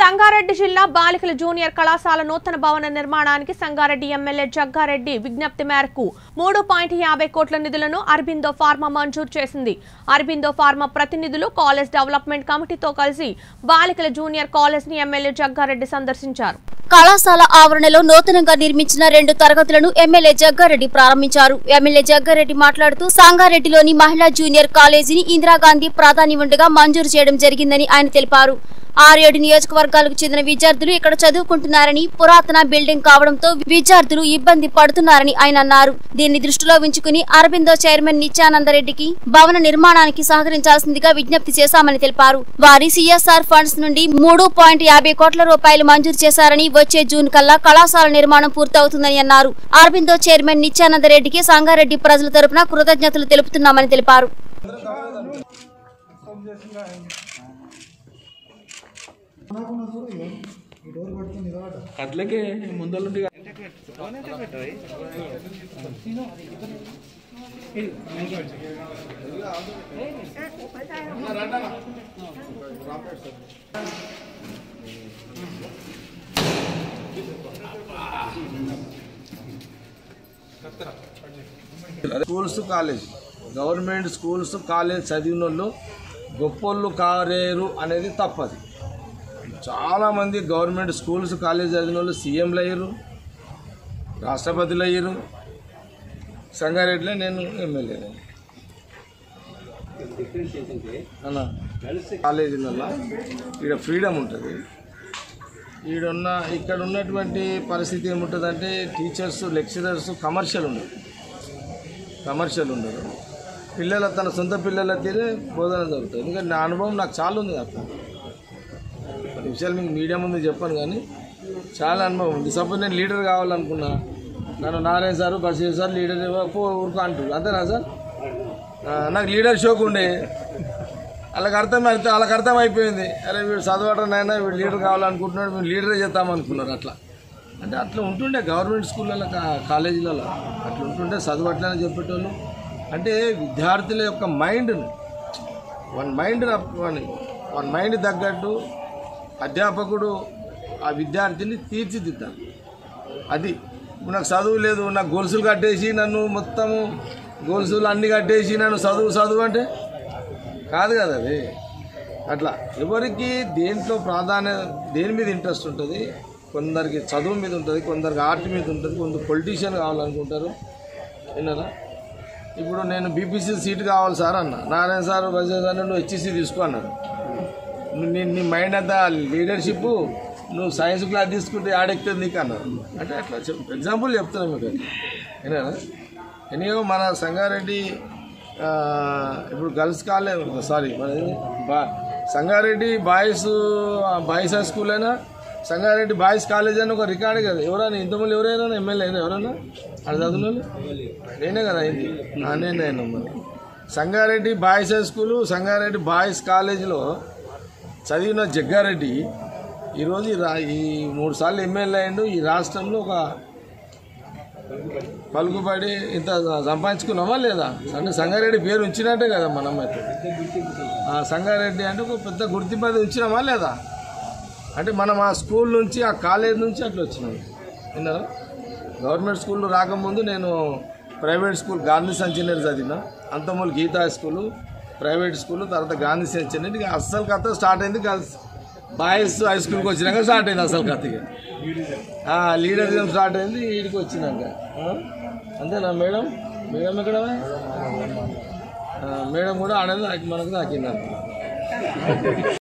సంగారెడ్డి జిల్లా బాలికల జూనియర్ కళాశాల నూతన భవన నిర్మాణానికి సంగారెడ్డి ఎమ్మెల్యే జగ్గారెడ్డి విజ్ఞప్తి మేరకు మూడు పాయింట్ యాభై కోట్ల నిధులను అరబిందో ఫార్మా మంజూరు చేసింది అరబిందో ఫార్మా ప్రతినిధులు కాలేజ్ డెవలప్మెంట్ కమిటీతో కలిసి బాలికల జూనియర్ కాలేజ్ ని ఎమ్మెల్యే జగ్గారెడ్డి సందర్శించారు కళాశాల ఆవరణలో నూతనంగా నిర్మించిన రెండు తరగతులను ఎమ్మెల్యే జగ్గారెడ్డి ప్రారంభించారు ఎమ్మెల్యే జగ్గారెడ్డి మాట్లాడుతూ సంగారెడ్డిలోని మహిళా జూనియర్ కాలేజీని ఇందిరాగాంధీ ప్రాధాన్యముండగా మంజూరు చేయడం జరిగిందని ఆయన తెలిపారు ఆరేడు నియోజకవర్గాలకు చెందిన విద్యార్థులు ఇక్కడ చదువుకుంటున్నారని పురాతన బిల్డింగ్ కావడంతో విద్యార్థులు ఇబ్బంది పడుతున్నారని ఆయన అన్నారు దీన్ని దృష్టిలో ఉంచుకుని అరబిందో చైర్మన్ నిత్యానందరెడ్డికి భవన నిర్మాణానికి సహకరించాల్సిందిగా విజ్ఞప్తి చేశామని తెలిపారు వారి సిఎస్ఆర్ ఫండ్స్ నుండి మూడు పాయింట్ యాభై కోట్ల రూపాయలు మంజూరు చేశారని వచ్చే జూన్ కల్లా కళాశాల నిర్మాణం పూర్తవుతుందని అన్నారు అరబిందో చైర్మన్ నిత్యానందరెడ్డికి సంగారెడ్డి ప్రజల తరపున కృతజ్ఞతలు తెలుపుతున్నామని తెలిపారు అట్లకే ముందలుండి schools college government schools college చదివిన వాళ్ళు గొప్పోళ్ళు కారేరు అనేది తప్పది చాలామంది గవర్నమెంట్ స్కూల్స్ కాలేజ్ చదివిన వాళ్ళు సీఎంలు అయ్యారు రాష్ట్రపతులు అయ్యారు సంగారెడ్డిలో నేను ఎమ్మెల్యే అన్న కాలేజీలలో ఇక్కడ ఫ్రీడమ్ ఉంటుంది ఈడున్న ఇక్కడ ఉన్నటువంటి పరిస్థితి ఏముంటుందంటే టీచర్స్ లెక్చరర్స్ కమర్షియల్ ఉండదు కమర్షియల్ ఉండదు పిల్లల తన సొంత పిల్లల తీరే బోధన జరుగుతుంది ఎందుకంటే నా అనుభవం నాకు చాలా ఉంది అక్కడ కొన్ని విషయాలు మీకు మీడియా ముందు చెప్పాను కానీ చాలా అనుభవం ఉంది సపోజ్ నేను లీడర్ కావాలనుకున్నా నన్ను Narayana sir Basheer sir leader పో ఊరుకో అంటారు అంతేనా సార్ ఆ, నాకు లీడర్ షోక్ ఉండే వాళ్ళకి అర్థం అయితే వాళ్ళకి అర్థం అయిపోయింది అరే వీడు చదవడం నాయన వీడు లీడర్ కావాలనుకుంటున్నాడు మేము లీడరే చేద్దామనుకున్నారు అట్లా అంటే అట్లా ఉంటుండే గవర్నమెంట్ స్కూళ్ళలో కా- కాలేజీలలో అట్లా ఉంటుండే చదవట్లని చెప్పేటోళ్ళు అంటే విద్యార్థుల యొక్క మైండ్ని one mind one one mind తగ్గట్టు అధ్యాపకుడు ఆ విద్యార్థిని తీర్చిదిద్దాలి అది ఇప్పుడు నాకు చదువు లేదు నాకు గొలుసులు కట్టేసి నన్ను మొత్తము గొలుసులు అన్ని కట్టేసి నన్ను చదువు చదువు అంటే కాదు కదా అది అట్లా ఎవరికి దేంట్లో ప్రాధాన్యత దేని మీద ఇంట్రెస్ట్ ఉంటుంది కొందరికి చదువు మీద ఉంటుంది కొందరికి ఆర్ట్ మీద ఉంటుంది కొందరు పొలిటీషియన్ కావాలనుకుంటారు విన్నారా ఇప్పుడు నేను బీపీసీ సీట్ కావాలి సార్ అన్న నారాయణ సార్ బజాజ్ సార్ నువ్వు హెచ్ఈసీ తీసుకో అన్నారు నువ్వు నీ నీ మైండ్ అంతా లీడర్షిప్ నువ్వు సైన్స్ క్లాస్ తీసుకుంటే ఆడెక్కుతుంది నీకు అన్నారు అంటే అట్లా చెప్ ఎగ్జాంపుల్ చెప్తున్నా మీకు ఏనా ఎనీయో మన సంగారెడ్డి ఆ, ఇప్పుడు గర్ల్స్ కాలేజ్ సారీ మనది బా Sangareddy boys boys high school అయినా సంగారెడ్డి బాయ్స్ కాలేజ్ అని ఒక రికార్డు కదా ఎవరైనా ఇంతమంది ఎవరైనా ఎమ్మెల్యే అయినా ఎవరైనా అది చదివిన వాళ్ళు? నేనే కదా అయింది ఆ, నేనే అయినా మరి Sangareddy boys high school Sangareddy boys కాలేజీలో చదివిన జగ్గారెడ్డి ఈరోజు ఈ రా ఈ మూడు సార్లు ఎమ్మెల్యే అయ్యిండు ఈ రాష్ట్రంలో ఒక పలుకుబడి ఇంత సంపాదించుకున్నామా లేదా అంటే సంగారెడ్డి పేరు ఉంచినట్టే కదా మనం అయితే ఆ సంగారెడ్డి అంటే ఒక పెద్ద గుర్తింపు అది ఉంచినామా లేదా అంటే మనం ఆ స్కూల్ నుంచి ఆ కాలేజ్ నుంచి అట్లా వచ్చినాం విన్నారా గవర్నమెంట్ స్కూల్ రాకముందు నేను ప్రైవేట్ స్కూల్ గాంధీ సంచనర్ చదివిన అంతమూలు గీతా స్కూలు ప్రైవేట్ స్కూల్ తర్వాత గాంధీ సంచనర్ ఇక అస్సలు కథ స్టార్ట్ అయింది గర్ల్స్ బాయ్స్ హై స్కూల్కి వచ్చినాక స్టార్ట్ అయింది అసలు కథ ఇక ఆ, లీడరిజం స్టార్ట్ అయింది వీడికి వచ్చినాక ఆ? అంతేనా మేడం మేడం ఎక్కడ ఆ, మేడం కూడా ఆడేది నాకు మనకు నాకింది